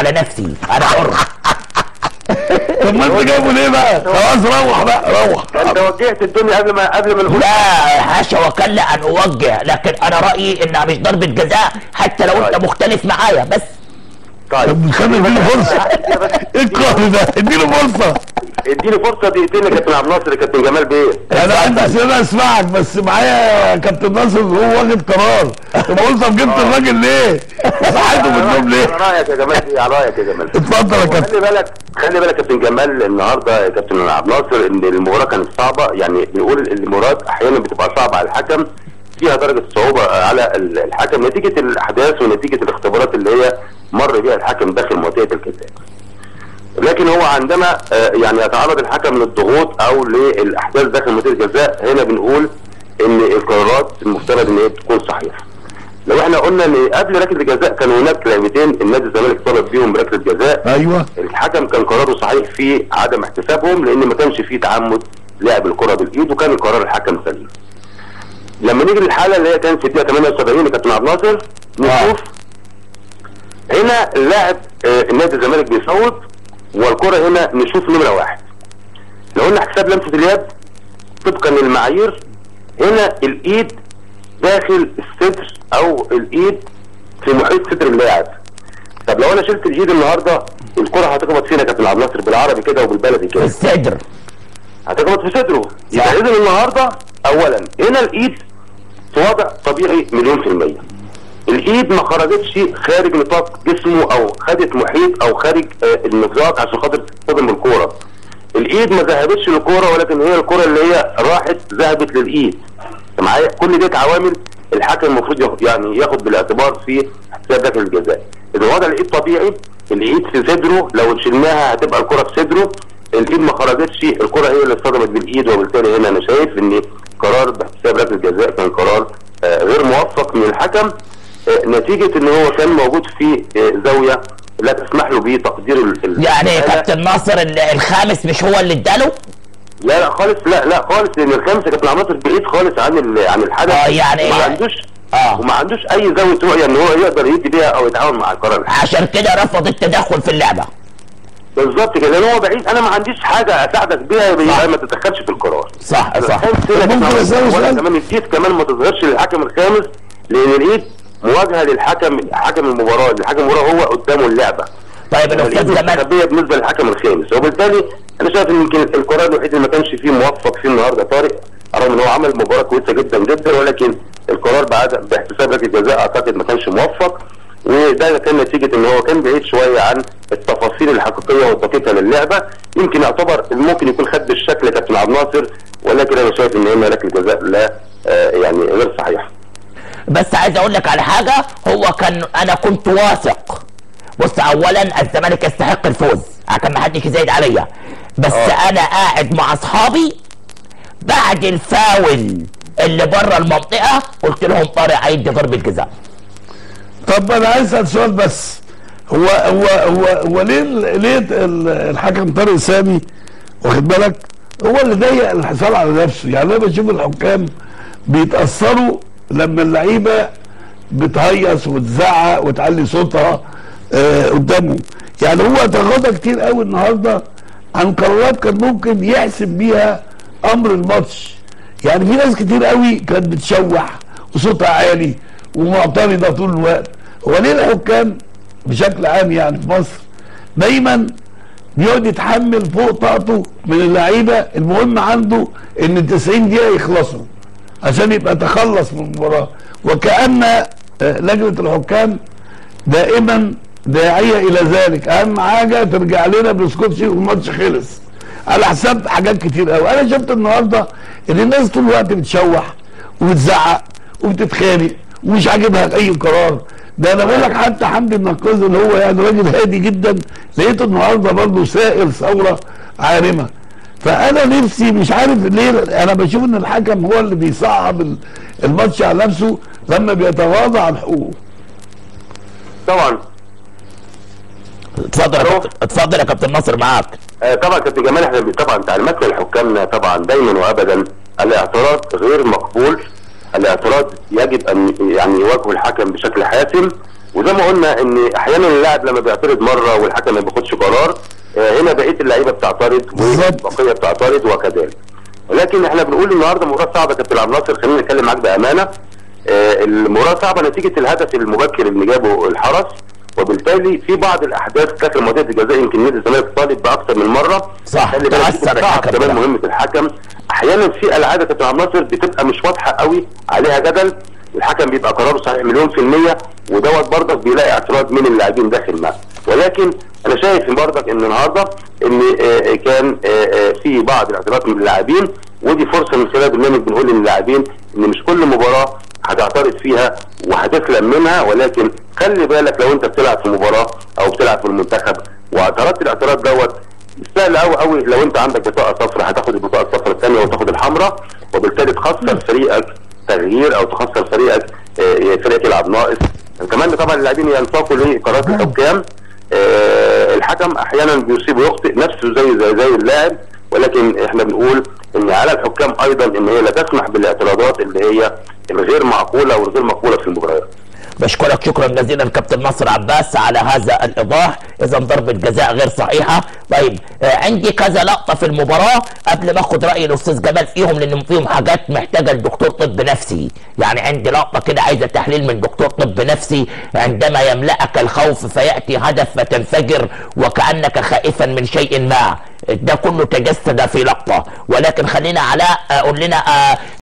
على نفسي انا حر طب ما انت جايبه ليه بقى خلاص روح بقى روح انت وجهت الدنيا قبل ما قبل ما نقول لا حاشا وكلا ان اوجه لكن انا رايي انها مش ضربه جزاء حتى لو انت طيب. مختلف معايا بس طيب طب خلي اديله فرصه ايه القهر ده اديله فرصه اديني فرصه دقيقتين يا كابتن عبد الناصر يا كابتن جمال بيه انا عندي اسئله اسمعك بس معايا كابتن ناصر هو واخد قرار طب قلت طب جبت الراجل ليه؟ صحيته من النوم ليه؟ على رايك يا جمال بيه على رايك يا جمال اتفضل يا كابتن خلي بالك خلي بالك يا كابتن جمال النهارده يا كابتن عبد الناصر ان المباراه كانت صعبه يعني بنقول المباراه احيانا بتبقى صعبه على الحكم فيها درجه صعوبه على ال- الحكم نتيجه الاحداث ونتيجه الاختبارات اللي هي مر بها الحكم داخل منطقه الجزاء. لكن هو عندما آه، يعني يتعرض الحكم للضغوط او للاحداث داخل منطقه الجزاء هنا بنقول ان القرارات المفترض ان هي تكون صحيحه. لو احنا قلنا ان قبل ركله الجزاء كان هناك لعبتين النادي الزمالك طلب فيهم ركله جزاء ايوه الحكم كان قراره صحيح في عدم احتسابهم لان ما كانش فيه تعمد لعب الكره بالايد وكان قرار الحكم سليم. لما نيجي للحاله اللي هي كانت في الدقيقه 78 اللي كابتن عبد الناصر نشوف هنا اللاعب آه، النادي الزمالك بيصوت والكره هنا نشوف نمره واحد. لو قلنا حساب لمسه اليد طبقا للمعايير هنا الايد داخل الصدر او الايد في محيط صدر اللاعب. طب لو انا شلت الايد النهارده الكره هتخبط فينا يا كابتن عبد الناصر بالعربي كده وبالبلدي كده الصدر هتخبط في صدره يبقى اذا النهارده اولا هنا الايد في وضع طبيعي مليون في المية الايد ما خرجتش خارج نطاق جسمه او خدت محيط او خارج آه، النطاق عشان خاطر تصطدم بالكوره الايد ما ذهبتش للكوره ولكن هي الكوره اللي هي راحت ذهبت للايد أنت معايا كل ديت عوامل الحكم المفروض ياخد يعني ياخد بالاعتبار في حساب ركله الجزاء اذا وضع الايد طبيعي الايد في صدره لو شلناها هتبقى الكره في صدره الايد ما خرجتش الكره هي اللي اصطدمت بالايد وبالتالي هنا انا شايف ان قرار بحساب ركله الجزاء كان قرار آه، غير موفق من الحكم آه، نتيجه ان هو كان موجود في آه، زاويه لا تسمح له بتقدير ال- ال- يعني الحالة. كابتن ناصر ال- الخامس مش هو اللي اداله لا لا خالص لا لا خالص لان الخامسه كانت العناصر بعيد خالص عن ال- عن الحدث آه، يعني وما إيه؟ عندوش آه. وما عندوش اي زاويه رؤيه ان هو يقدر يدي بيها او يتعاون مع القرار عشان كده رفض التدخل في اللعبه بالظبط كده لان هو بعيد انا ما عنديش حاجه اساعدك بيها يبقى ما تتدخلش في القرار صح صح الخامس هنا طب ممكن كمان- أسأله ولا سؤال؟ كمان الايد كمان ما تظهرش للحكم الخامس لان الايد مواجهه للحكم حكم المباراه الحكم المباراه هو قدامه اللعبه طيب الاستاذ الايد جمال مستخبيه بالنسبه للحكم الخامس وبالتالي انا شايف ان يمكن القرار الوحيد اللي ما كانش فيه موفق فيه النهارده طارق رغم ان هو عمل مباراه كويسه جدا جدا ولكن القرار بعد باحتساب ركله جزاء اعتقد ما كانش موفق وده كان نتيجه ان هو كان بعيد شويه عن التفاصيل الحقيقيه والدقيقه للعبه يمكن يعتبر ممكن يكون خد بالشكل يا كابتن عبد الناصر ولكن انا شايف ان هنا ركله جزاء لا آه، يعني غير صحيحه بس عايز اقول لك على حاجه هو كان انا كنت واثق بص اولا الزمالك يستحق الفوز عشان ما حدش يزايد عليا بس آه. انا قاعد مع اصحابي بعد الفاول اللي بره المنطقه قلت لهم طارق هيدي ضربه جزاء طب انا عايز اسال سؤال بس هو هو هو هو ليه ليه ال- الحكم طارق سامي واخد بالك هو اللي ضيق الحصان على نفسه يعني انا بشوف الحكام بيتاثروا لما اللعيبه بتهيص وتزعق وتعلي صوتها آه قدامه يعني هو تغاضى كتير قوي النهارده عن قرارات كان ممكن يحسب بيها امر الماتش يعني في ناس كتير قوي كانت بتشوح وصوتها عالي ومعترضه طول الوقت هو ليه الحكام بشكل عام يعني في مصر دايما بيقعد يتحمل فوق طاقته من اللعيبه المهم عنده ان ال 90 دقيقه يخلصوا عشان يبقى تخلص من المباراه وكان آه، لجنه الحكام دائما داعيه الى ذلك اهم حاجه ترجع لنا بنسكتش والماتش خلص على حساب حاجات كتير قوي انا شفت النهارده ان الناس طول الوقت بتشوح وبتزعق وبتتخانق ومش عاجبها اي قرار ده انا بقول لك حتى حمدي النقاز اللي هو يعني راجل هادي جدا لقيته النهارده برضه سائل ثوره عارمه فانا نفسي مش عارف ليه انا بشوف ان الحكم هو اللي بيصعب ال- الماتش على نفسه لما بيتغاضى عن حقوقه طبعا اتفضل يا ألو. كابتن اتفضل يا كابتن ناصر معاك آه، طبعا كابتن جمال احنا بي- طبعا تعليماتنا لحكامنا طبعا دايما وابدا الاعتراض غير مقبول الاعتراض يجب ان يعني يواجه الحكم بشكل حاسم وزي ما قلنا ان احيانا اللاعب لما بيعترض مره والحكم ما بياخدش قرار آه، هنا بقيه اللعيبه بتعترض بالظبط. والبقيه بتعترض وكذلك ولكن احنا بنقول النهارده مباراه صعبه كابتن عبد الناصر خلينا نتكلم معاك بامانه آه، المباراه صعبه نتيجه الهدف المبكر اللي جابه الحرس وبالتالي في بعض الاحداث داخل منطقه الجزاء يمكن نادي الزمالك طالب باكثر من مره صح، خلي بالك تأثر بتصعب الحكم كمان ده. مهمه الحكم احيانا في العاب يا كابتن عبد الناصر بتبقى مش واضحه قوي عليها جدل الحكم بيبقى قراره صحيح مليون في المية ودوت برضك بيلاقي اعتراض من اللاعبين داخل معاه ولكن انا شايف إن برضك ان النهارده ان آه، كان آه، آه، في بعض الاعتراضات من اللاعبين ودي فرصه من خلال البرنامج بنقول للاعبين ان مش كل مباراه هتعترض فيها وهتسلم منها ولكن خلي بالك لو انت بتلعب في مباراه او بتلعب في المنتخب واعترضت الاعتراض دوت سهل قوي قوي لو انت عندك بطاقه صفراء هتاخد البطاقه الصفراء الثانيه وتاخد الحمراء وبالتالي تخسر فريقك تغيير او تخسر فريقك آه، فريقك يلعب ناقص كمان طبعا اللاعبين ينساقوا لقرارات الحكام آه، الحكم احيانا بيصيب ويخطئ نفسه زي زي زي اللاعب ولكن احنا بنقول ان على الحكام ايضا ان هي لا تسمح بالاعتراضات اللي هي الغير معقوله والغير مقبوله في المباريات بشكرك شكرا جزيلا كابتن ناصر عباس على هذا الايضاح اذا ضربه جزاء غير صحيحه طيب آه، عندي كذا لقطه في المباراه قبل ما اخد راي الاستاذ جمال فيهم لان فيهم حاجات محتاجه الدكتور طب نفسي يعني عندي لقطه كده عايزه تحليل من دكتور طب نفسي عندما يملأك الخوف فياتي هدف فتنفجر وكانك خائفا من شيء ما ده كله تجسد في لقطه ولكن خلينا علاء آه، قول لنا آه،